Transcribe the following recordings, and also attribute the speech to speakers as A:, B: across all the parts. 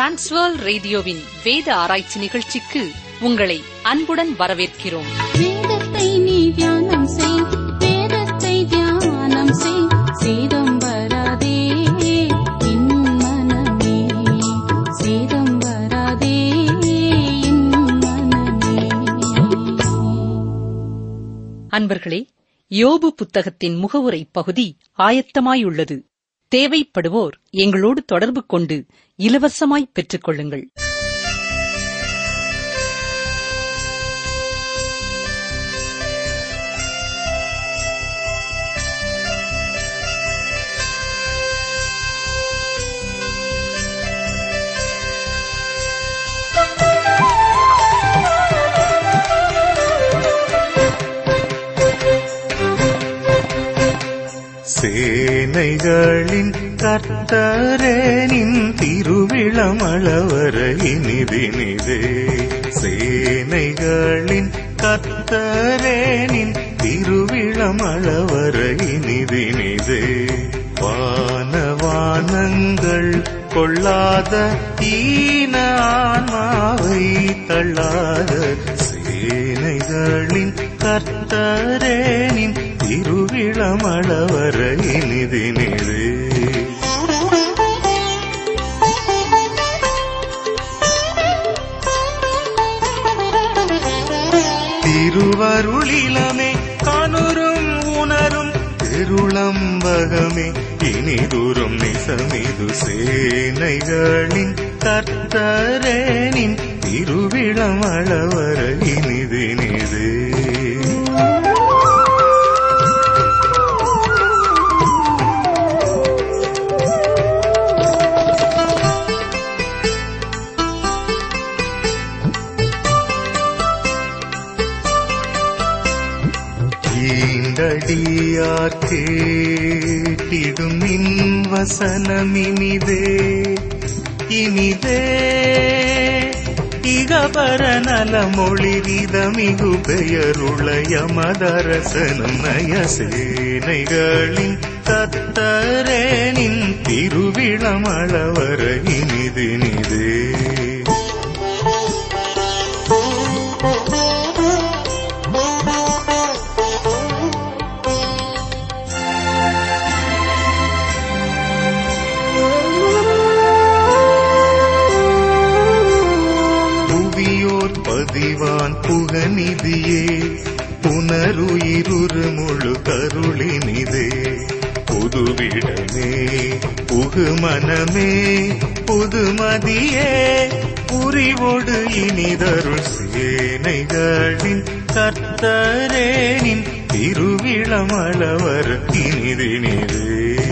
A: transfer ரேடியோவின் வேத ஆராய்ச்சி நிகழ்ச்சிக்கு உங்களை அன்புடன் வரவேற்கிறோம்
B: வேதத்தை நீ தியானம் செய் வேதத்தை தியானம் செய் சேதம் வராதே என் மனமே சேதம் வராதே என் மனமே
A: அன்பர்களே யோபு புத்தகத்தின் முகவுரை பகுதி ஆயத்தமாயுள்ளது தேவைப்படுவோர் எங்களோடு தொடர்பு கொண்டு இலவசமாய் பெற்றுக் கொள்ளுங்கள்
C: சேனைகளின் கர்த்தரேனின் திருவிழமளவர இனிதினிதே சேனைகளின் கர்த்தரேனின் திருவிழமளவர இனிதினிதே வானவானங்கள் கொள்ளாத ஈன ஆன்மாவை தள்ளாத சேனைகளின் கர்த்தரேனின் திருவிழமளவர இனிதினிதே திருவருளிலமே காணுறும் உணரும் திருளம்பகமே இனிதுரும் நிசமிது சேனைகளின் கர்த்தரேனின் திருவிழமளவர இனிதினிதே ஈண்டடியார் கேட்டிடும் நின் வசனமினிதே இனிதே இகபர நலமொழிரிதமிகு பெயருளைய மதரசனும் நயசேனைகளின் கத்தரேனின் திருவிழமளவர இனிதினிதே புவியோர் பதிவான் புகநிதியே புனருயிருரு முழு கருளினிதே புதுவிடமே புகுமனமே புதுமதியே புரிவோடு இனிதருள் சேனைகளின் கர்த்தரேனின் திருவிழமளவர் இனிதினிதே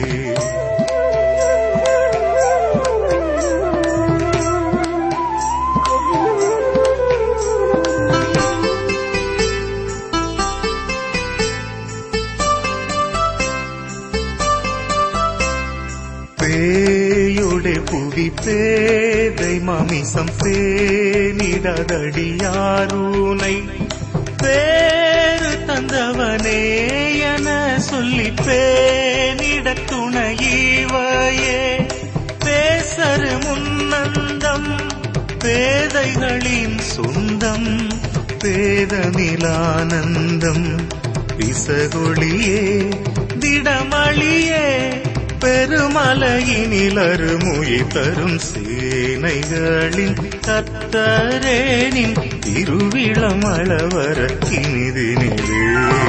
C: பேயுടെ புவி பேதை மாமிசம் பேனிடதடியாரூனை பேரு தந்தவனே என சொல்லி பேனிட துணையீவையே பேசரு முன்னந்தம் பேதைகளின் சொந்தம் பேதமிலானந்தம் பிசகொழியே திடமளியே பெருமலையினில் அருமுயி தரும் சேனைகளின் கத்தரேனின் திருவிழமளவர இனிதினிலே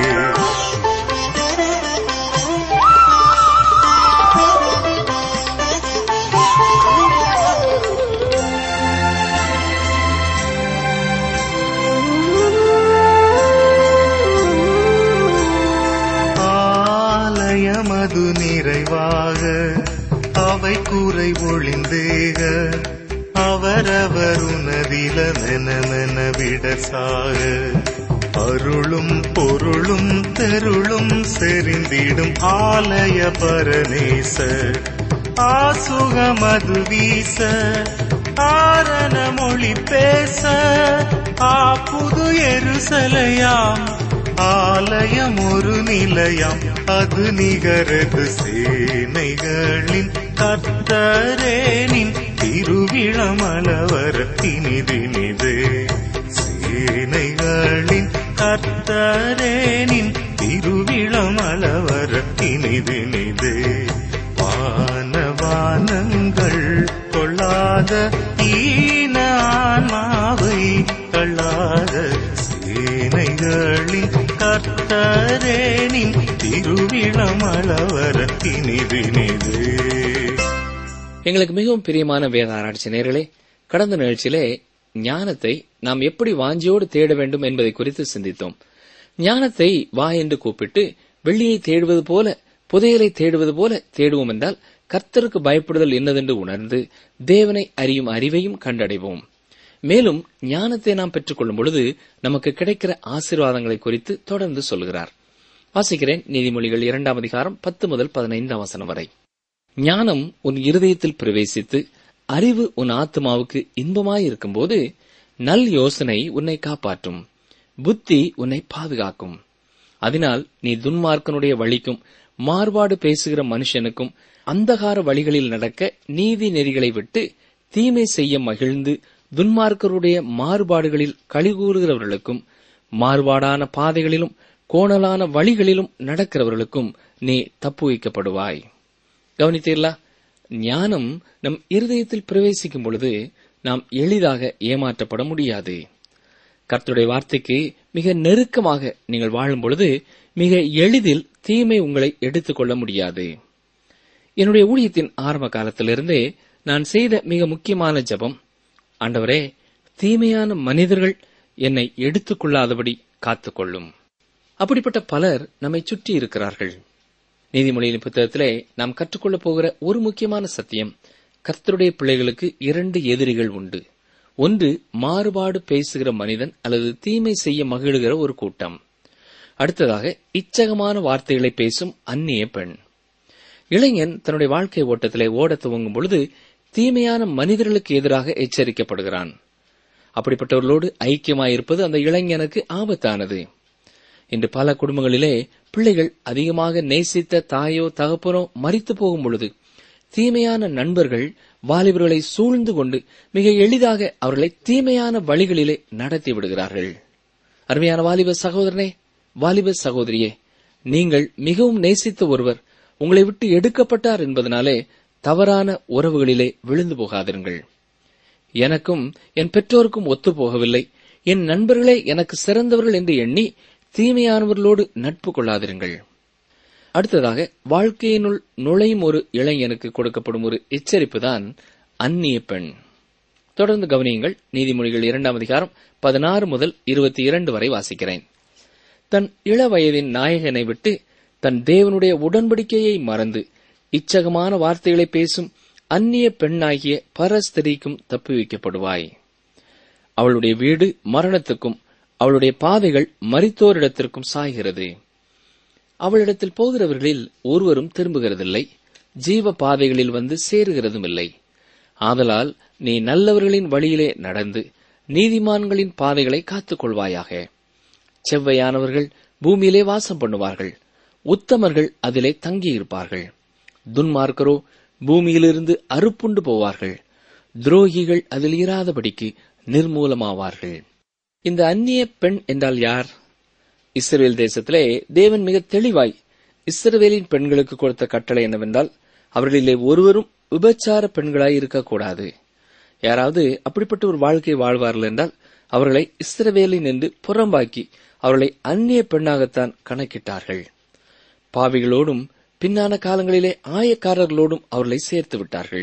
C: ஆலயமது நிறைவாக அவை குறை ஒளிந்தேக அவரவர் உனதில மெனமென விடசாக அருளும் பொருளும் தெருளும் செறிந்திடும் ஆலய பரநேச ஆசுகமது வீச ஆரண மொழி பேச ஆ புது எருசலையாம் ஆலயம் ஒரு நிலையம் அது நிகரது சேனைகளின் கர்த்தரேனின் திருவிழமலவரத்தினிதினிது சேனைகளின் கர்த்தரேனின் திருவிழமலவரத்தினிதினிது வானவானங்கள் கொள்ளாத ஈன ஆன்மாவை தள்ளாத சேனைகளின் கர்த்தரேனின் திருவிழமலவரத்தினிதினிது
D: எங்களுக்கு மிகவும் பிரியமான வேத ஆராய்ச்சி நேர்களே கடந்த நிகழ்ச்சியிலே ஞானத்தை நாம் எப்படி வாஞ்சியோடு தேட வேண்டும் என்பதை குறித்து சிந்தித்தோம் ஞானத்தை வா என்று கூப்பிட்டு வெள்ளியை தேடுவது போல புதையலை தேடுவது போல தேடுவோம் என்றால் கர்த்தருக்கு பயப்படுதல் என்னதென்று உணர்ந்து தேவனை அறியும் அறிவையும் கண்டடைவோம் மேலும் ஞானத்தை நாம் பெற்றுக்கொள்ளும் பொழுது நமக்கு கிடைக்கிற ஆசீர்வாதங்களை குறித்து தொடர்ந்து சொல்கிறார் வாசிக்கிறேன் நீதிமொழிகள் இரண்டாம் அதிகாரம் பத்து முதல் பதினைந்தாம் வசனம் வரை ஞானம் உன் இருதயத்தில் பிரவேசித்து அறிவு உன் ஆத்மாவுக்கு இன்பமாயிருக்கும்போது நல் யோசனை உன்னை காப்பாற்றும் புத்தி உன்னை பாதுகாக்கும் அதனால் நீ துன்மார்க்கனுடைய வழிக்கும் மாறுபாடு பேசுகிற மனுஷனுக்கும் அந்தகார வழிகளில் நடக்க நீதி நெறிகளை விட்டு தீமை செய்ய மகிழ்ந்து துன்மார்க்கருடைய மாறுபாடுகளில் கழிகூறுகிறவர்களுக்கும் மாறுபாடான பாதைகளிலும் கோணலான வழிகளிலும் நடக்கிறவர்களுக்கும் நீ தப்பு வைக்கப்படுவாய் கவனித்தீர்களா ஞானம் நம் இருதயத்தில் பிரவேசிக்கும் பொழுது நாம் எளிதாக ஏமாற்றப்பட முடியாது கர்த்தருடைய வார்த்தைக்கு மிக நெருக்கமாக நீங்கள் வாழும் பொழுது மிக எளிதில் தீமை உங்களை எடுத்துக்கொள்ள முடியாது என்னுடைய ஊழியத்தின் ஆரம்ப காலத்திலிருந்தே நான் செய்த மிக முக்கியமான ஜெபம் ஆண்டவரே தீமையான மனிதர்கள் என்னை எடுத்துக்கொள்ளாதபடி காத்துக்கொள்ளும் அப்படிப்பட்ட பலர் நம்மை சுற்றி இருக்கிறார்கள் நீதிமொழியின் புத்தகத்திலே நாம் கற்றுக்கொள்ளப் போகிற ஒரு முக்கியமான சத்தியம் கர்த்தருடைய பிள்ளைகளுக்கு இரண்டு எதிரிகள் உண்டு ஒன்று மாறுபாடு பேசுகிற மனிதன் அல்லது தீமை செய்ய மகிழுகிற ஒரு கூட்டம் அடுத்ததாக இச்சகமான வார்த்தைகளை பேசும் அந்நிய பெண் இளைஞன் தன்னுடைய வாழ்க்கை ஓட்டத்திலே ஓடத் துவங்கும் பொழுது தீமையான மனிதர்களுக்கு எதிராக எச்சரிக்கப்படுகிறான் அப்படிப்பட்டவர்களோடு ஐக்கியமாயிருப்பது அந்த இளைஞனுக்கு ஆபத்தானது இன்று பல குடும்பங்களிலே பிள்ளைகள் அதிகமாக நேசித்த தாயோ தகப்பனோ மறித்து போகும் பொழுது தீமையான நண்பர்கள் வாலிபர்களை சூழ்ந்து கொண்டு மிக எளிதாக அவர்களை தீமையான வழிகளிலே நடத்தி விடுகிறார்கள் அருமையான வாலிப சகோதரனே வாலிப சகோதரியே நீங்கள் மிகவும் நேசித்த ஒருவர் உங்களை விட்டு எடுக்கப்பட்டார் என்பதனாலே தவறான உறவுகளிலே விழுந்து போகாதிருங்கள் எனக்கும் என் பெற்றோருக்கும் ஒத்து போகவில்லை என் நண்பர்களே எனக்கு சிறந்தவர்கள் என்று எண்ணி தீமையானவர்களோடு நட்பு கொள்ளாதிருங்கள் அடுத்ததாக வாழ்க்கையினுள் நுழையும் ஒரு இளைஞனுக்கு கொடுக்கப்படும் ஒரு எச்சரிப்பு தான் அந்நிய பெண் தொடர்ந்து கவனியுங்கள் நீதிமொழிகள் இரண்டாம் அதிகாரம் பதினாறு முதல் இருபத்தி இரண்டு வரை வாசிக்கிறேன் தன் இள வயதின் நாயகனை விட்டு தன் தேவனுடைய உடன்படிக்கையை மறந்து இச்சகமான வார்த்தைகளை பேசும் அந்நிய பெண்ணாகிய பரஸ்திரிக்கும் தப்புவிக்கப்படுவாய் அவளுடைய வீடு மரணத்துக்கும் அவளுடைய பாதைகள் மரித்தோரிடத்திற்கும் சாய்கிறது அவளிடத்தில் போகிறவர்களில் ஒருவரும் திரும்புகிறதில்லை ஜீவ பாதைகளில் வந்து சேருகிறதும் இல்லை ஆதலால் நீ நல்லவர்களின் வழியிலே நடந்து நீதிமான்களின் பாதைகளை காத்துக் கொள்வாயாக செவ்வையானவர்கள் பூமியிலே வாசம் பண்ணுவார்கள் உத்தமர்கள் அதிலே தங்கியிருப்பார்கள் துன்மார்க்கரோ பூமியிலிருந்து அறுப்புண்டு போவார்கள் துரோகிகள் அதில் இராதபடிக்கு நிர்மூலமாவார்கள் இந்த அந்நிய பெண் என்றால் யார் இஸ்ரேல் தேசத்திலே தேவன் மிக தெளிவாய் இஸ்ரவேலின் பெண்களுக்கு கொடுத்த கட்டளை என்னவென்றால் அவர்களிலே ஒருவரும் விபச்சார பெண்களாய் இருக்கக்கூடாது யாராவது அப்படிப்பட்ட ஒரு வாழ்க்கை வாழ்வார்கள் என்றால் அவர்களை இஸ்ரவேலின் என்று புறம்பாக்கி அவர்களை அந்நிய பெண்ணாகத்தான் கணக்கிட்டார்கள் பாவிகளோடும் பின்னான காலங்களிலே ஆயக்காரர்களோடும் அவர்களை சேர்த்து விட்டார்கள்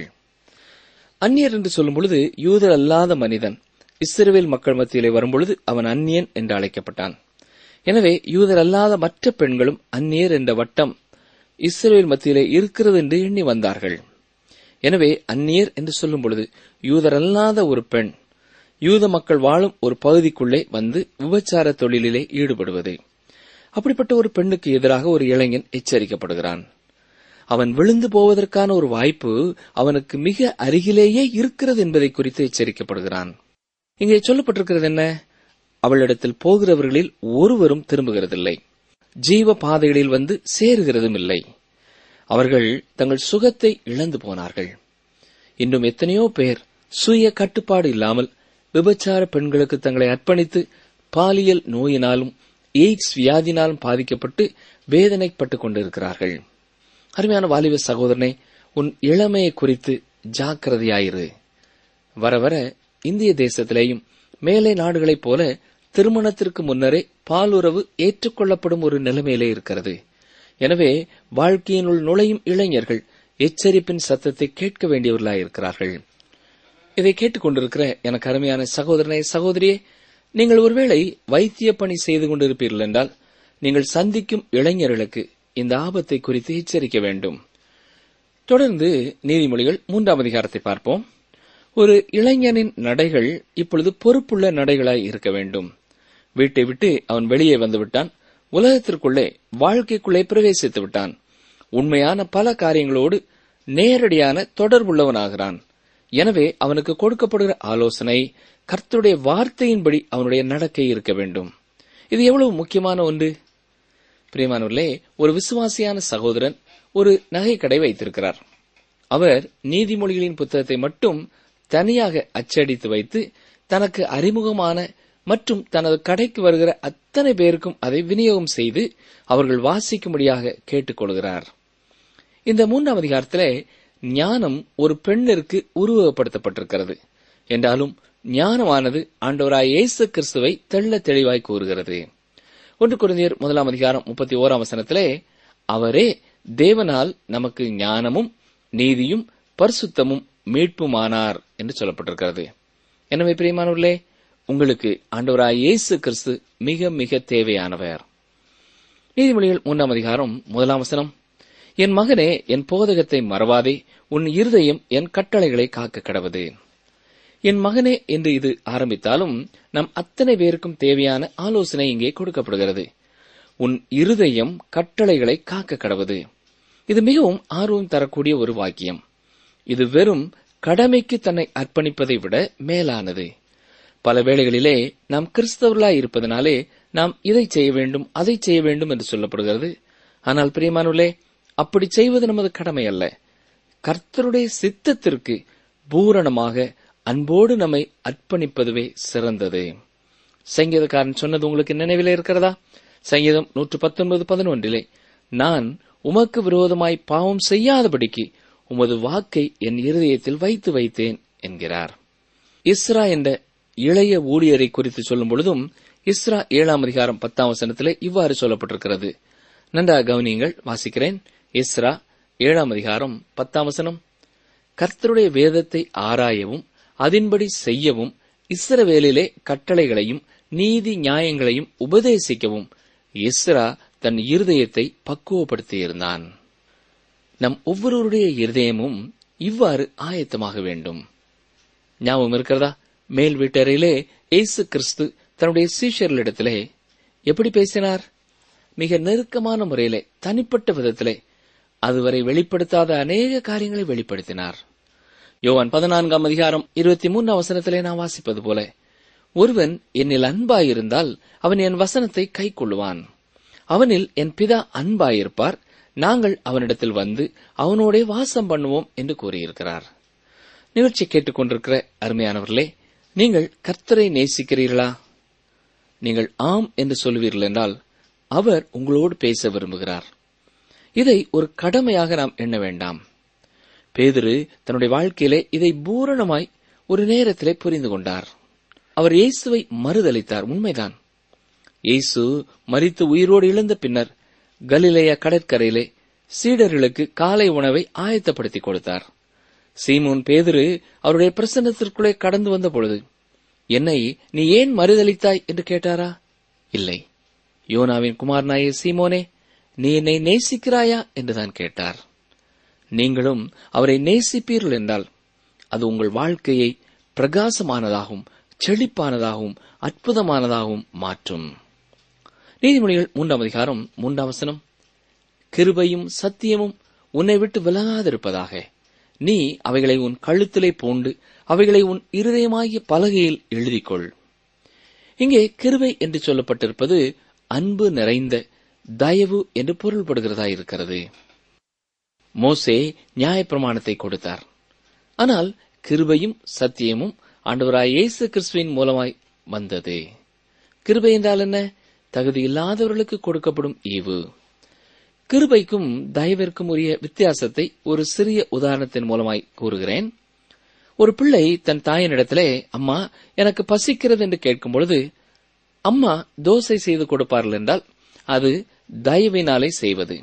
D: அந்நியர் என்று சொல்லும் பொழுது யூதர் அல்லாத மனிதன் இஸ்ரவேல் மக்கள் மத்தியிலே வரும்பொழுது அவன் அந்நியன் என்று அழைக்கப்பட்டான் எனவே யூதர் அல்லாத மற்ற பெண்களும் அந்நியர் என்ற வட்டம் இஸ்ரேல் மத்தியிலே இருக்கிறது என்று எண்ணி வந்தார்கள் எனவே அந்நியர் என்று சொல்லும் பொழுது யூதர் அல்லாத ஒரு பெண் யூத மக்கள் வாழும் ஒரு பகுதிக்குள்ளே வந்து விபச்சார தொழிலிலே ஈடுபடுவது அப்படிப்பட்ட ஒரு பெண்ணுக்கு எதிராக ஒரு இளைஞன் எச்சரிக்கப்படுகிறான் அவன் விழுந்து போவதற்கான ஒரு வாய்ப்பு அவனுக்கு மிக அருகிலேயே இருக்கிறது என்பதை குறித்து எச்சரிக்கப்படுகிறான் இங்கே சொல்லப்பட்டிருக்கிறது என்ன அவளிடத்தில் போகிறவர்களில் ஒருவரும் திரும்புகிறதில்லை ஜீவ பாதைகளில் வந்து சேருகிறதும் இல்லை அவர்கள் தங்கள் சுகத்தை இழந்து போனார்கள் இன்னும் எத்தனையோ பேர் சுய கட்டுப்பாடு இல்லாமல் விபச்சார பெண்களுக்கு தங்களை அர்ப்பணித்து பாலியல் நோயினாலும் எய்ட்ஸ் வியாதினாலும் பாதிக்கப்பட்டு வேதனைப்பட்டுக் கொண்டிருக்கிறார்கள் அருமையான வாலிப சகோதரனே உன் இளமையை குறித்து ஜாக்கிரதையாயிரு வர வர இந்திய தேசத்திலேயும் மேலை நாடுகளைப் போல திருமணத்திற்கு முன்னரே பாலுறவு ஏற்றுக்கொள்ளப்படும் ஒரு நிலைமையிலே இருக்கிறது எனவே வாழ்க்கையினுள் நுழையும் இளைஞர்கள் எச்சரிப்பின் சத்தத்தை கேட்க வேண்டியவர்களாயிருக்கிறார்கள் இதை கேட்டுக்கொண்டிருக்கிற எனக்கு அருமையான சகோதரனை சகோதரியே நீங்கள் ஒருவேளை வைத்திய பணி செய்து கொண்டிருப்பீர்கள் என்றால் நீங்கள் சந்திக்கும் இளைஞர்களுக்கு இந்த ஆபத்தை குறித்து எச்சரிக்க வேண்டும் தொடர்ந்து நீதிமொழிகள் மூன்றாம் அதிகாரத்தை பார்ப்போம் ஒரு இளைஞனின் நடைகள் இப்பொழுது பொறுப்புள்ள நடைகளாய் இருக்க வேண்டும் வீட்டை விட்டு அவன் வெளியே வந்து விட்டான் உலகத்திற்குள்ளே வாழ்க்கைக்குள்ளே பிரவேசித்து விட்டான் உண்மையான பல காரியங்களோடு நேரடியான தொடர்புள்ளவனாகிறான் எனவே அவனுக்கு கொடுக்கப்படுகிற ஆலோசனை கர்த்தருடைய வார்த்தையின்படி அவனுடைய நடக்கை இருக்க வேண்டும் இது எவ்வளவு முக்கியமான ஒன்று பிரியமானவர்களே ஒரு விசுவாசியான சகோதரன் ஒரு நகைக்கடை வைத்திருக்கிறார் அவர் நீதிமொழிகளின் புத்தகத்தை மட்டும் தனியாக அச்சடித்து வைத்து தனக்கு அறிமுகமான மற்றும் தனது கடைக்கு வருகிற அத்தனை பேருக்கும் அதை விநியோகம் செய்து அவர்கள் வாசிக்கும்படியாக கேட்டுக்கொள்கிறார் இந்த மூன்றாம் அதிகாரத்திலே ஞானம் ஒரு பெண்ணிற்கு உருவகப்படுத்தப்பட்டிருக்கிறது என்றாலும் ஞானமானது ஆண்டவராய் இயேசு கிறிஸ்துவை தெள்ள தெளிவாய் கூறுகிறது ஒன்று குருந்தியர் முதலாம் அதிகாரம் முப்பத்தி ஓராம் வசனத்திலே அவரே தேவனால் நமக்கு ஞானமும் நீதியும் பரிசுத்தமும் மீட்புமானார் என்று சொல்லப்பட்டிருக்கிறது எனவே பிரியமானவர்களே உங்களுக்கு ஆண்டவராய் இயேசு கிறிஸ்து மிக மிக தேவையானவர் நீதிமொழிகள் மூன்றாம் அதிகாரம் முதலாம் வசனம் என் மகனே என் போதகத்தை மறவாதே உன் இருதயம் என் கட்டளைகளை காக்க கடவது என் மகனே என்று இது ஆரம்பித்தாலும் நம் அத்தனை பேருக்கும் தேவையான ஆலோசனை இங்கே கொடுக்கப்படுகிறது உன் இருதயம் கட்டளைகளை காக்க கடவது இது மிகவும் ஆர்வம் தரக்கூடிய ஒரு வாக்கியம் இது வெறும் கடமைக்கு தன்னை அர்ப்பணிப்பதை விட மேலானது பல வேளைகளிலே நாம் கிறிஸ்தவர்களாய் இருப்பதனாலே நாம் இதை செய்ய வேண்டும் அதை செய்ய வேண்டும் என்று சொல்லப்படுகிறது ஆனால் பிரியமானுள்ளே அப்படி செய்வது நமது கடமை அல்ல கர்த்தருடைய சித்தத்திற்கு பூரணமாக அன்போடு நம்மை அர்ப்பணிப்பதுவே சிறந்தது சங்கீதக்காரன் சொன்னது உங்களுக்கு நினைவிலே இருக்கிறதா சங்கீதம் நூற்று பத்தொன்பது பதினொன்றிலே நான் உமக்கு விரோதமாய் பாவம் செய்யாதபடிக்கு உமது வாக்கை என் இருதயத்தில் வைத்து வைத்தேன் என்கிறார் இஸ்ரா என்ற இளைய ஊழியரை குறித்து சொல்லும் பொழுதும் இஸ்ரா ஏழாம் அதிகாரம் பத்தாம் வசனத்திலே இவ்வாறு சொல்லப்பட்டிருக்கிறது நன்றாக கவனியுங்கள் வாசிக்கிறேன் இஸ்ரா ஏழாம் அதிகாரம் பத்தாம் வசனம் கர்த்தருடைய வேதத்தை ஆராயவும் அதின்படி செய்யவும் இஸ்ரவேலிலே கட்டளைகளையும் நீதி நியாயங்களையும் உபதேசிக்கவும் இஸ்ரா தன் இருதயத்தை பக்குவப்படுத்தியிருந்தான் நம் ஒவ்வொருவருடைய இருதயமும் இவ்வாறு ஆயத்தமாக வேண்டும் ஞாபகம் இருக்கிறதா மேல் வீட்டறையிலே இயேசு கிறிஸ்து தன்னுடைய சீஷர்களிடத்திலே எப்படி பேசினார் மிக நெருக்கமான முறையிலே தனிப்பட்ட விதத்திலே அதுவரை வெளிப்படுத்தாத அநேக காரியங்களை வெளிப்படுத்தினார் யோவான் பதினான்காம் அதிகாரம் இருபத்தி மூன்று அவசரத்திலே நான் வாசிப்பது போல ஒருவன் என்னில் அன்பாயிருந்தால் அவன் என் வசனத்தை கை கொள்ளுவான் அவனில் என் பிதா அன்பாயிருப்பார் நாங்கள் அவனிடத்தில் வந்து அவனோடே வாசம் பண்ணுவோம் என்று கூறியிருக்கிறார் நிகழ்ச்சி கேட்டுக்கொண்டிருக்கிற அருமையானவர்களே நீங்கள் கர்த்தரை நேசிக்கிறீர்களா நீங்கள் ஆம் என்று சொல்வீர்கள் என்றால் அவர் உங்களோடு பேச விரும்புகிறார் இதை ஒரு கடமையாக நாம் எண்ண வேண்டாம் பேதுரு தன்னுடைய வாழ்க்கையிலே இதை பூரணமாய் ஒரு நேரத்திலே புரிந்து கொண்டார் அவர் இயேசுவை மறுதளித்தார் உண்மைதான் இயேசு மரித்து உயிரோடு இழந்த பின்னர் கலிலேய கடற்கரையிலே சீடர்களுக்கு காலை உணவை ஆயத்தப்படுத்தி கொடுத்தார் சீமோன் பேதுரு அவருடைய பிரசன்னத்திற்குள்ளே கடந்து வந்த பொழுது என்னை நீ ஏன் மறுதளித்தாய் என்று கேட்டாரா இல்லை யோனாவின் குமாரனாய சீமோனே நீ என்னை நேசிக்கிறாயா என்றுதான் கேட்டார் நீங்களும் அவரை நேசிப்பீர்கள் என்றால் அது உங்கள் வாழ்க்கையை பிரகாசமானதாகவும் செழிப்பானதாகவும் அற்புதமானதாகவும் மாற்றும் நீதிமொழிகள் மூன்றாம் அதிகாரம் மூன்றாம் வசனம் கிருபையும் சத்தியமும் உன்னை விட்டு விலகாதிருப்பதாக நீ அவைகளை உன் கழுத்திலே பூண்டு அவைகளை உன் இருதயமாகிய பலகையில் எழுதிக்கொள் இங்கே கிருபை என்று சொல்லப்பட்டிருப்பது அன்பு நிறைந்த தயவு என்று பொருள்படுகிறதா இருக்கிறது மோசே நியாயப்பிரமாணத்தை கொடுத்தார் ஆனால் கிருபையும் சத்தியமும் ஆண்டவராய் இயேசு கிறிஸ்துவின் மூலமாய் வந்தது கிருபை என்றால் என்ன தகுதி இல்லாதவர்களுக்கு கொடுக்கப்படும் ஈவு கிருபைக்கும் தயவிற்கும் உரிய வித்தியாசத்தை ஒரு சிறிய உதாரணத்தின் மூலமாய் கூறுகிறேன் ஒரு பிள்ளை தன் தாயினிடத்திலே அம்மா எனக்கு பசிக்கிறது என்று கேட்கும் பொழுது அம்மா தோசை செய்து கொடுப்பார்கள் என்றால் அது தயவினாலே செய்வது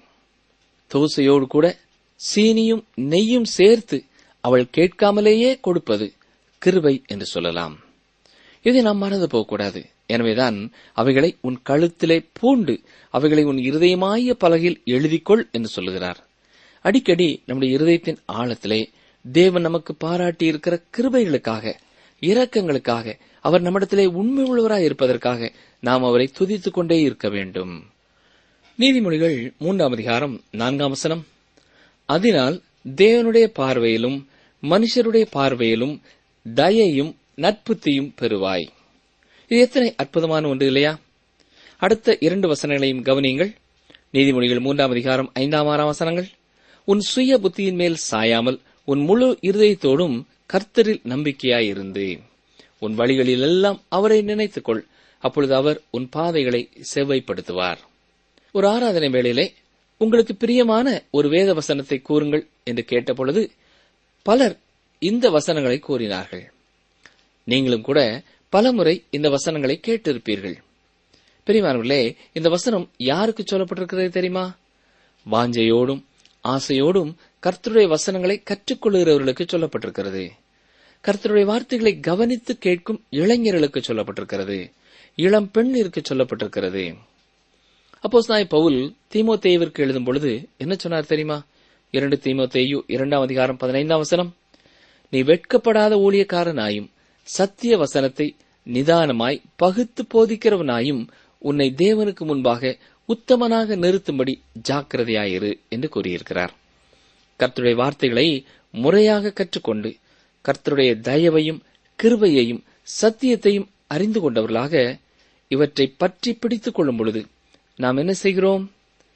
D: தோசையோடு கூட சீனியும் நெய்யும் சேர்த்து அவள் கேட்காமலேயே கொடுப்பது கிருபை என்று சொல்லலாம் இதை நாம் மறந்து போகக்கூடாது எனவேதான் அவைகளை உன் கழுத்திலே பூண்டு அவைகளை உன் இருதயமாய பலகையில் எழுதிக்கொள் என்று சொல்லுகிறார் அடிக்கடி நம்முடைய இருதயத்தின் ஆழத்திலே தேவன் நமக்கு பாராட்டி இருக்கிற கிருபைகளுக்காக இரக்கங்களுக்காக அவர் நம்மிடத்திலே உண்மை உள்ளவராய் இருப்பதற்காக நாம் அவரை துதித்துக் கொண்டே இருக்க வேண்டும் நீதிமொழிகள் மூன்றாம் அதிகாரம் நான்காம் வசனம் அதனால் தேவனுடைய பார்வையிலும் மனுஷருடைய பார்வையிலும் தயையும் நட்புத்தியும் பெறுவாய் இது எத்தனை அற்புதமான ஒன்று இல்லையா அடுத்த இரண்டு வசனங்களையும் கவனியுங்கள் நீதிமொழிகள் மூன்றாம் அதிகாரம் ஐந்தாம் ஆறாம் வசனங்கள் உன் சுய புத்தியின் மேல் சாயாமல் உன் முழு இருதயத்தோடும் கர்த்தரில் நம்பிக்கையாயிருந்து உன் வழிகளிலெல்லாம் அவரை நினைத்துக்கொள் அப்பொழுது அவர் உன் பாதைகளை செவ்வைப்படுத்துவார் ஒரு ஆராதனை வேளையிலே உங்களுக்கு பிரியமான ஒரு வேத வசனத்தை கூறுங்கள் என்று கேட்டபொழுது பலர் இந்த வசனங்களை கூறினார்கள் நீங்களும் கூட பலமுறை இந்த வசனங்களை கேட்டிருப்பீர்கள் பெரியமானவர்களே இந்த வசனம் யாருக்கு சொல்லப்பட்டிருக்கிறது தெரியுமா வாஞ்சையோடும் ஆசையோடும் கர்த்தருடைய வசனங்களை கற்றுக்கொள்கிறவர்களுக்கு சொல்லப்பட்டிருக்கிறது கர்த்தருடைய வார்த்தைகளை கவனித்து கேட்கும் இளைஞர்களுக்கு சொல்லப்பட்டிருக்கிறது இளம் பெண்ணிற்கு சொல்லப்பட்டிருக்கிறது அப்போஸ் நாய் பவுல் தீமோத்தேயுவிற்கு எழுதும் பொழுது என்ன சொன்னார் தெரியுமா இரண்டு தீமோத்தேயு இரண்டாம் அதிகாரம் பதினைந்தாம் வசனம் நீ வெட்கப்படாத ஊழியக்காரனாயும் சத்திய வசனத்தை நிதானமாய் பகுத்து போதிக்கிறவனாயும் உன்னை தேவனுக்கு முன்பாக உத்தமனாக நிறுத்தும்படி ஜாக்கிரதையாயிரு என்று கூறியிருக்கிறார் கர்த்தருடைய வார்த்தைகளை முறையாக கற்றுக்கொண்டு கர்த்தருடைய தயவையும் கிருபையையும் சத்தியத்தையும் அறிந்து கொண்டவர்களாக இவற்றை பற்றி பிடித்துக் கொள்ளும் பொழுது நாம் என்ன செய்கிறோம்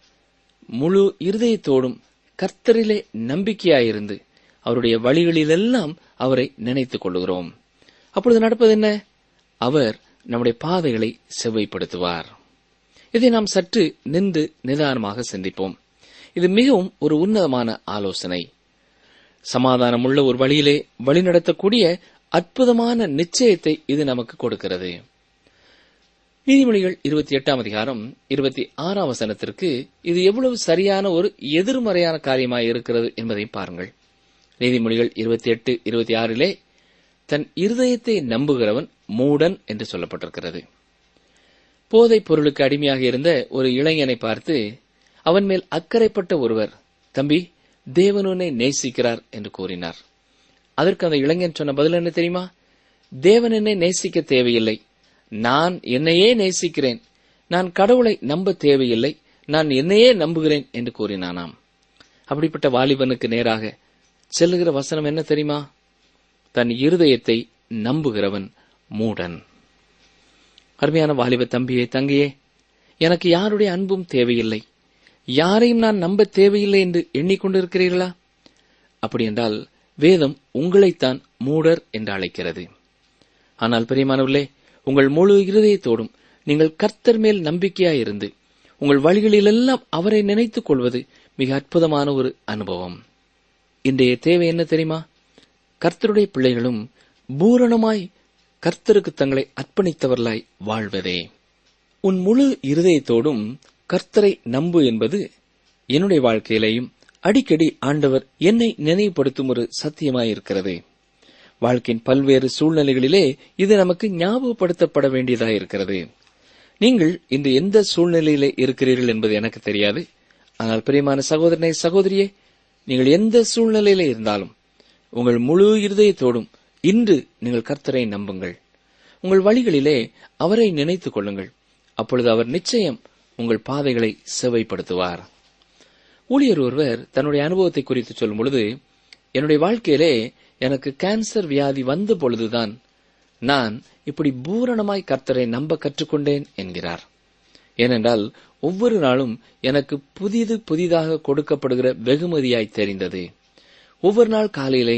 D: முழு இருதயத்தோடும் கர்த்தரிலே நம்பிக்கையாயிருந்து அவருடைய வழிகளிலெல்லாம் அவரை நினைத்துக் கொள்ளுகிறோம் அப்பொழுது நடப்பது என்ன அவர் நம்முடைய பாதைகளை செவ்வைப்படுத்துவார் இதை நாம் சற்று நின்று நிதானமாக சிந்திப்போம் இது மிகவும் ஒரு உன்னதமான ஆலோசனை சமாதானமுள்ள ஒரு வழியிலே வழிநடத்தக்கூடிய அற்புதமான நிச்சயத்தை இது நமக்கு கொடுக்கிறது நீதிமொழிகள் இருபத்தி எட்டாம் அதிகாரம் இருபத்தி ஆறாம் வசனத்திற்கு இது எவ்வளவு சரியான ஒரு எதிர்மறையான காரியமாய் இருக்கிறது என்பதை பாருங்கள் நீதிமொழிகள் இருபத்தி எட்டு இருபத்தி ஆறிலே தன் இருதயத்தை நம்புகிறவன் மூடன் என்று சொல்லப்பட்டிருக்கிறது போதைப் பொருளுக்கு அடிமையாக இருந்த ஒரு இளைஞனை பார்த்து அவன் மேல் அக்கறைப்பட்ட ஒருவர் தம்பி தேவன் உன்னை நேசிக்கிறார் என்று கூறினார் அதற்கு அந்த இளைஞன் சொன்ன பதில் என்ன தெரியுமா தேவன் என்னை நேசிக்க தேவையில்லை நான் என்னையே நேசிக்கிறேன் நான் கடவுளை நம்ப தேவையில்லை நான் என்னையே நம்புகிறேன் என்று கூறினானாம் அப்படிப்பட்ட வாலிபனுக்கு நேராக செல்லுகிற வசனம் என்ன தெரியுமா தன் இருதயத்தை நம்புகிறவன் மூடன் அருமையான வாலிப தம்பியே தங்கையே எனக்கு யாருடைய அன்பும் தேவையில்லை யாரையும் நான் நம்ப தேவையில்லை என்று எண்ணிக்கொண்டிருக்கிறீர்களா அப்படி என்றால் வேதம் உங்களைத்தான் மூடர் என்று அழைக்கிறது ஆனால் பிரியமானவர்களே உங்கள் முழு இருதயத்தோடும் நீங்கள் கர்த்தர் மேல் நம்பிக்கையாயிருந்து உங்கள் வழிகளிலெல்லாம் அவரை நினைத்துக் கொள்வது மிக அற்புதமான ஒரு அனுபவம் இன்றைய தேவை என்ன தெரியுமா கர்த்தருடைய பிள்ளைகளும் பூரணமாய் கர்த்தருக்கு தங்களை அர்ப்பணித்தவர்களாய் வாழ்வதே உன் முழு இருதயத்தோடும் கர்த்தரை நம்பு என்பது என்னுடைய வாழ்க்கையிலேயும் அடிக்கடி ஆண்டவர் என்னை நினைவுபடுத்தும் ஒரு சத்தியமாயிருக்கிறது வாழ்க்கையின் பல்வேறு சூழ்நிலைகளிலே இது நமக்கு ஞாபகப்படுத்தப்பட வேண்டியதாயிருக்கிறது நீங்கள் இன்று எந்த சூழ்நிலையிலே இருக்கிறீர்கள் என்பது எனக்கு தெரியாது ஆனால் பிரியமான சகோதரனை சகோதரியே நீங்கள் எந்த சூழ்நிலையிலே இருந்தாலும் உங்கள் முழு இருதயத்தோடும் இன்று நீங்கள் கர்த்தரை நம்புங்கள் உங்கள் வழிகளிலே அவரை நினைத்துக் கொள்ளுங்கள் அப்பொழுது அவர் நிச்சயம் உங்கள் பாதைகளை செவைப்படுத்துவார் ஊழியர் ஒருவர் தன்னுடைய அனுபவத்தை குறித்து சொல்லும் பொழுது என்னுடைய வாழ்க்கையிலே எனக்கு கேன்சர் வியாதி வந்த பொழுதுதான் நான் இப்படி பூரணமாய் கர்த்தரை நம்ப கற்றுக்கொண்டேன் என்கிறார் ஏனென்றால் ஒவ்வொரு நாளும் எனக்கு புதிது புதிதாக கொடுக்கப்படுகிற வெகுமதியாய் தெரிந்தது ஒவ்வொரு நாள் காலையிலேயும்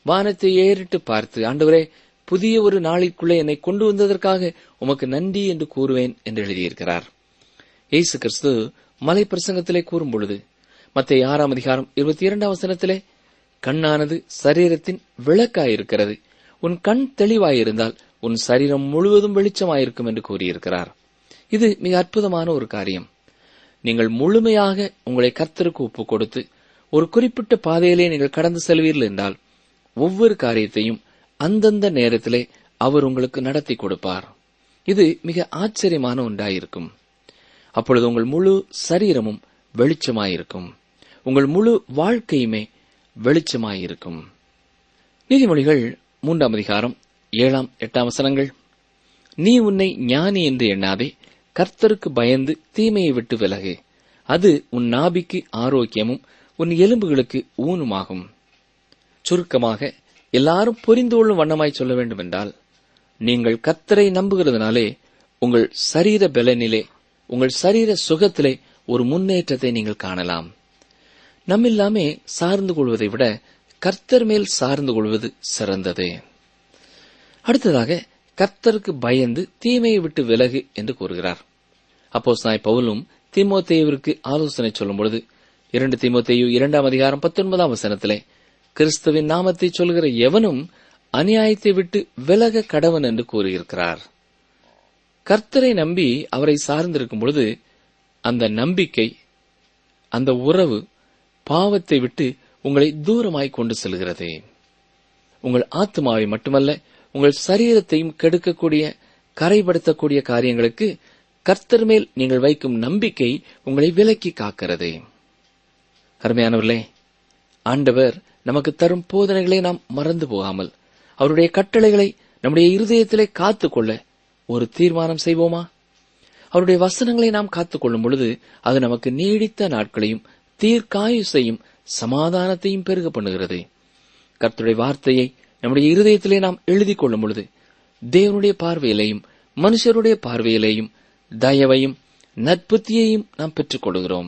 D: வானத்தை ஏறிட்டு பார்த்து ஆண்டவரே புதிய ஒரு நாளிற்குள்ளே என்னை கொண்டு வந்ததற்காக உமக்கு நன்றி என்று கூறுவேன் என்று எழுதியிருக்கிறார் இயேசு கிறிஸ்து மலை பிரசங்கத்திலே கூறும் பொழுது மத்திய ஆறாம் அதிகாரம் இருபத்தி இரண்டாம் வசனத்திலே கண்ணானது சரீரத்தின் விளக்காயிருக்கிறது உன் கண் தெளிவாயிருந்தால் உன் சரீரம் முழுவதும் வெளிச்சமாயிருக்கும் என்று கூறியிருக்கிறார் இது மிக அற்புதமான ஒரு காரியம் நீங்கள் முழுமையாக உங்களை கர்த்தருக்கு ஒப்பு கொடுத்து ஒரு குறிப்பிட்ட பாதையிலே நீங்கள் கடந்து செல்வீர்கள் என்றால் ஒவ்வொரு காரியத்தையும் அந்தந்த நேரத்திலே அவர் உங்களுக்கு நடத்தி கொடுப்பார் இது மிக ஆச்சரியமான ஒன்றாயிருக்கும் அப்பொழுது உங்கள் முழு சரீரமும் வெளிச்சமாயிருக்கும் உங்கள் முழு வாழ்க்கையுமே வெளிச்சமாயிருக்கும் நீதிமொழிகள் மூன்றாம் அதிகாரம் ஏழாம் எட்டாம் வசனங்கள் நீ உன்னை ஞானி என்று எண்ணாதே கர்த்தருக்கு பயந்து தீமையை விட்டு விலகு அது உன் நாபிக்கு ஆரோக்கியமும் உன் எலும்புகளுக்கு ஊனுமாகும் சுருக்கமாக எல்லாரும் புரிந்து கொள்ளும் வண்ணமாய் சொல்ல வேண்டுமென்றால் நீங்கள் கர்த்தரை நம்புகிறதுனாலே உங்கள் சரீர பலனிலே உங்கள் சரீர சுகத்திலே ஒரு முன்னேற்றத்தை நீங்கள் காணலாம் நம்மில்லாமே சார்ந்து கொள்வதை விட கர்த்தர் மேல் சார்ந்து கொள்வது சிறந்தது அடுத்ததாக கர்த்தருக்கு பயந்து தீமையை விட்டு விலகு என்று கூறுகிறார் அப்போ சாய் பவுலும் தீமோத்தேயுவிற்கு ஆலோசனை சொல்லும் பொழுது இரண்டு தீமோத்தேயு இரண்டாம் அதிகாரம் பத்தொன்பதாம் வசனத்திலே கிறிஸ்துவின் நாமத்தை சொல்கிற எவனும் அநியாயத்தை விட்டு விலக கடவன் என்று கூறியிருக்கிறார் கர்த்தரை நம்பி அவரை சார்ந்திருக்கும் பொழுது அந்த நம்பிக்கை அந்த உறவு பாவத்தை விட்டு உங்களை தூரமாய் கொண்டு செல்கிறது உங்கள் ஆத்மாவை மட்டுமல்ல உங்கள் சரீரத்தையும் கெடுக்கக்கூடிய கரைப்படுத்தக்கூடிய காரியங்களுக்கு கர்த்தர் மேல் நீங்கள் வைக்கும் நம்பிக்கை உங்களை விலக்கி காக்கிறது அருமையானவர்களே ஆண்டவர் நமக்கு தரும் போதனைகளை நாம் மறந்து போகாமல் அவருடைய கட்டளைகளை நம்முடைய இருதயத்திலே காத்துக்கொள்ள ஒரு தீர்மானம் செய்வோமா அவருடைய வசனங்களை நாம் காத்துக்கொள்ளும் பொழுது அது நமக்கு நீடித்த நாட்களையும் தீர்க்காயுசையும் சமாதானத்தையும் பெருக பண்ணுகிறது கர்த்தருடைய வார்த்தையை நம்முடைய இருதயத்திலே நாம் எழுதி கொள்ளும் பொழுது தேவனுடைய பார்வையிலேயும் மனுஷருடைய பார்வையிலேயும் தயவையும் நட்புத்தியையும் நாம் பெற்றுக் கொள்கிறோம்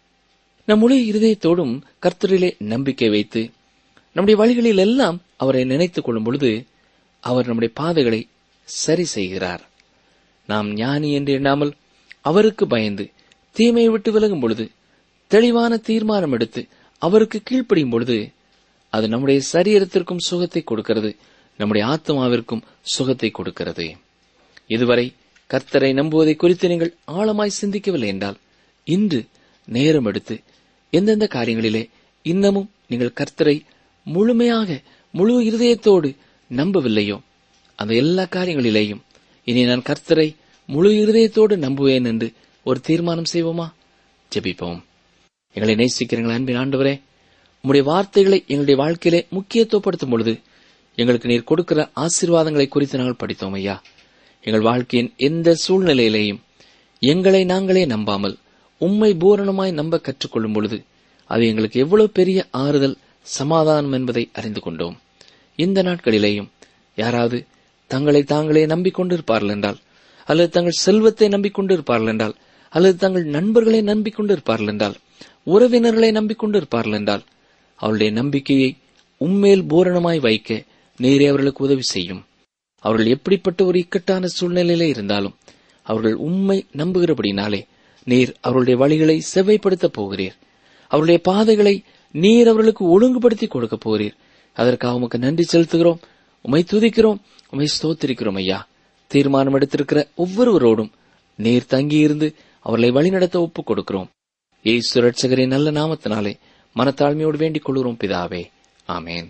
D: நம் முழு இருதயத்தோடும் கர்த்தரிலே நம்பிக்கை வைத்து நம்முடைய வழிகளில் எல்லாம் அவரை நினைத்துக் கொள்ளும் பொழுது அவர் நம்முடைய பாதைகளை சரி செய்கிறார் நாம் ஞானி என்று எண்ணாமல் அவருக்கு பயந்து தீமையை விட்டு விலகும் பொழுது தெளிவான தீர்மானம் எடுத்து அவருக்கு கீழ்ப்படியும் பொழுது அது நம்முடைய சரீரத்திற்கும் சுகத்தை கொடுக்கிறது நம்முடைய ஆத்மாவிற்கும் சுகத்தை கொடுக்கிறது இதுவரை கர்த்தரை நம்புவதை குறித்து நீங்கள் ஆழமாய் சிந்திக்கவில்லை என்றால் இன்று நேரம் எடுத்து எந்தெந்த காரியங்களிலே இன்னமும் நீங்கள் கர்த்தரை முழுமையாக முழு இருதயத்தோடு நம்பவில்லையோ அந்த எல்லா காரியங்களிலேயும் இனி நான் கர்த்தரை முழு இருதயத்தோடு நம்புவேன் என்று ஒரு தீர்மானம் செய்வோமா ஜெபிப்போம் எங்களை நேசிக்கிறீங்கள் அன்பின் ஆண்டவரே உம்முடைய வார்த்தைகளை எங்களுடைய வாழ்க்கையிலே முக்கியத்துவப்படுத்தும் பொழுது எங்களுக்கு நீர் கொடுக்கிற ஆசீர்வாதங்களை குறித்து நாங்கள் படித்தோம் ஐயா எங்கள் வாழ்க்கையின் எந்த சூழ்நிலையிலேயும் எங்களை நாங்களே நம்பாமல் உம்மை பூரணமாய் நம்ப கற்றுக்கொள்ளும் பொழுது அது எங்களுக்கு எவ்வளவு பெரிய ஆறுதல் சமாதானம் என்பதை அறிந்து கொண்டோம் இந்த நாட்களிலேயும் யாராவது தங்களை தாங்களே நம்பிக்கொண்டிருப்பார்கள் என்றால் அல்லது தங்கள் செல்வத்தை நம்பிக்கொண்டிருப்பார்கள் என்றால் அல்லது தங்கள் நண்பர்களை நம்பிக்கொண்டிருப்பார்கள் என்றால் உறவினர்களை நம்பிக்கொண்டிருப்பார்கள் என்றால் அவருடைய நம்பிக்கையை உம்மேல் பூரணமாய் வைக்க நேரே அவர்களுக்கு உதவி செய்யும் அவர்கள் எப்படிப்பட்ட ஒரு இக்கட்டான சூழ்நிலையிலே இருந்தாலும் அவர்கள் உண்மை நம்புகிறபடினாலே நீர் அவர்களுடைய வழிகளை செவ்வைப்படுத்தப் போகிறீர் அவருடைய பாதைகளை நீர் அவர்களுக்கு ஒழுங்குபடுத்தி கொடுக்க போகிறீர் அதற்காக உமக்கு நன்றி செலுத்துகிறோம் உமை துதிக்கிறோம் உமை ஸ்தோத்திரிக்கிறோம் ஐயா தீர்மானம் எடுத்திருக்கிற ஒவ்வொருவரோடும் நீர் தங்கியிருந்து அவர்களை வழிநடத்த ஒப்புக் கொடுக்கிறோம் ஏசு ரட்சகரின் நல்ல நாமத்தினாலே மனத்தாழ்மையோடு வேண்டிக் கொள்கிறோம் பிதாவே ஆமேன்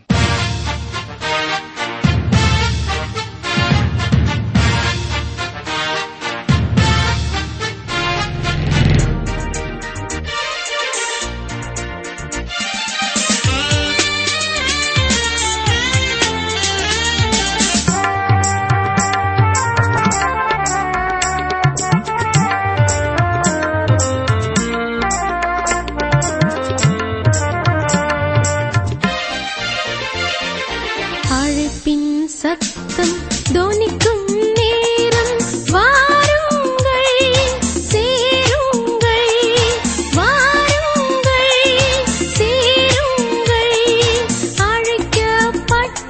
B: அழைப்பின் சத்தம் தோனிக்கும் நேரம் வாருங்கள் சேருங்கள் வாருங்கள் சேருங்கள் அழைக்கப்பட்டவரே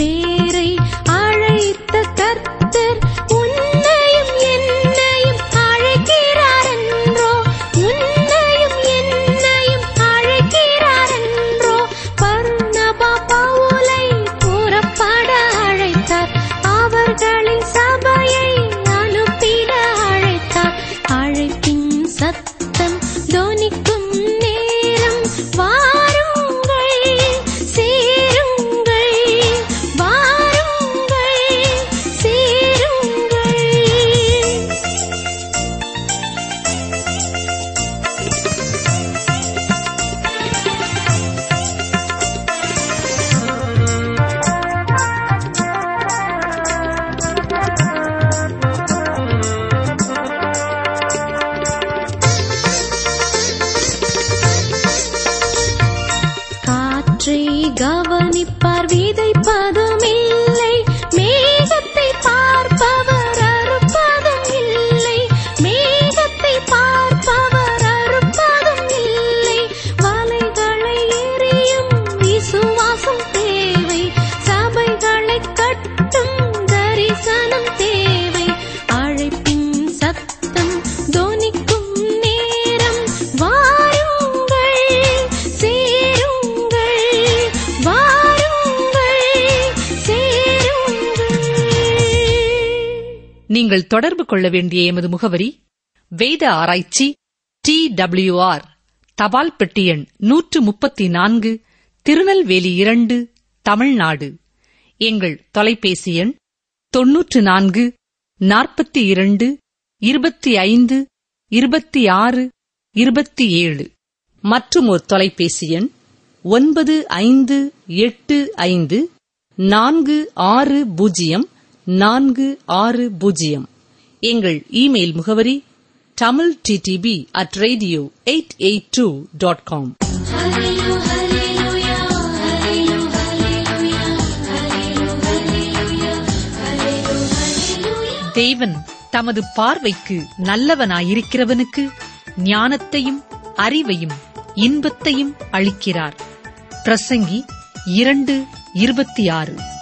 B: பேரை அழைத்த கர்த்தர் உன்னையும் என்னையும் அழைக்கிறார் என்றோ உன்னையும் என்னையும் அழைக்கிறார் என்றோ பர்னபா பவுலை புறப்பட அழைத்தார் அவர்களின் சபையை அனுப்பிட அழைத்தார் அழைப்பின் சத்தம் தொனிக்கும் நேரம் வாருங்கள் சேருங்கள் வாருங்கள் சேருங்கள் காற்றை கவனிப்பார் விதைப்பதும் இல்லை மேகத்தை பார்ப்பவர் அறுப்பதும் இல்லை மேகத்தை பார்ப்பவர் அறுப்பதும் இல்லை வலைகளை எறியும் விசுவாசம் தேவை சபைகளை கட்டும் தரிசனம் தேவை அழைப்பின் சத்தம் தொனிக்கும் நேரம் வாருங்கள் சேருங்கள் வாருங்கள் சேருங்கள்
A: நீங்கள் தொடர்பு கொள்ள வேண்டிய எமது முகவரி வேத ஆராய்ச்சி டி ஆர் தபால் பெட்டி எண் நூற்று முப்பத்தி நான்கு திருநெல்வேலி இரண்டு தமிழ்நாடு எங்கள் தொலைபேசி எண் தொன்னூற்று நான்கு நாற்பத்தி இரண்டு இருபத்தி ஐந்து இருபத்தி ஆறு இருபத்தி ஏழு மற்றும் ஒரு தொலைபேசி எண் ஒன்பது ஐந்து எட்டு ஐந்து நான்கு ஆறு பூஜ்ஜியம் நான்கு ஆறு பூஜ்ஜியம் எங்கள் இமெயில் முகவரி Tamil DTP at radio eight eight two dot com தேவன் தமது பார்வைக்கு நல்லவனாயிருக்கிறவனுக்கு ஞானத்தையும் அறிவையும் இன்பத்தையும் அளிக்கிறார் பிரசங்கி இரண்டு இருபத்தி ஆறு